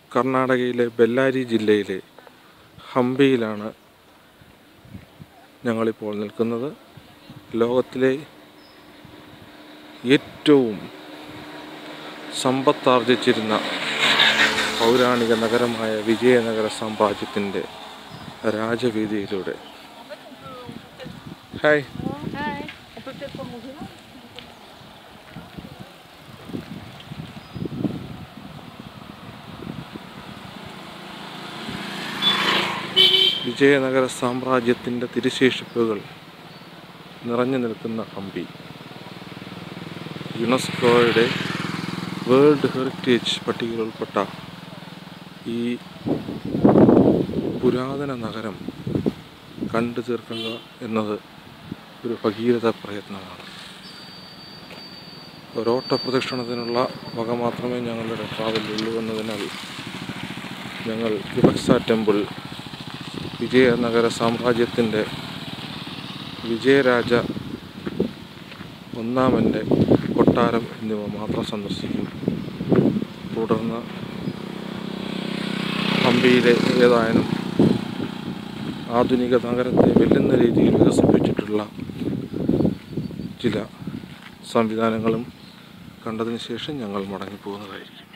കർണാടകയിലെ ബെല്ലാരി ജില്ലയിലെ ഹംപിയിലാണ് ഞങ്ങളിപ്പോൾ നിൽക്കുന്നത് ലോകത്തിലെ ഏറ്റവും സമ്പത്താർജിച്ചിരുന്ന പൗരാണിക നഗരമായ വിജയനഗര സാമ്രാജ്യത്തിൻ്റെ രാജവീതിയിലൂടെ hi Hi. On peut peut-être pas manger là Vijayanagara സാമ്രാജ്യത്തിൻ്റെ തിരുശേഷിപ്പുകൾ നിറഞ്ഞു നിൽക്കുന്ന ഹംപി യുനെസ്കോയുടെ വേൾഡ് ഹെറിറ്റേജ് പട്ടികയിൽ ഉൾപ്പെട്ട ഈ പുരാതന നഗരം കണ്ടു തീർക്കുക എന്നത് ഒരു ഭഗീരഥ പ്രയത്നമാണ് ഒരോട്ട പ്രദക്ഷിണത്തിനുള്ള വക മാത്രമേ ഞങ്ങളുടെ ട്രാവലുള്ളൂ എന്നതിനാൽ ഞങ്ങൾ വിവക്സ ടെമ്പിൾ വിജയനഗര സാമ്രാജ്യത്തിൻ്റെ വിജയരാജ ഒന്നാമൻ്റെ കൊട്ടാരം എന്നിവ മാത്രം സന്ദർശിക്കും തുടർന്ന് ഹംപിയിലെ ഏതായാലും ആധുനിക നഗരത്തെ വെല്ലുന്ന രീതിയിൽ വികസിപ്പിച്ചിട്ടുള്ള ചില സംവിധാനങ്ങളും കണ്ടതിന് ശേഷം ഞങ്ങൾ മടങ്ങിപ്പോകുന്നതായിരിക്കും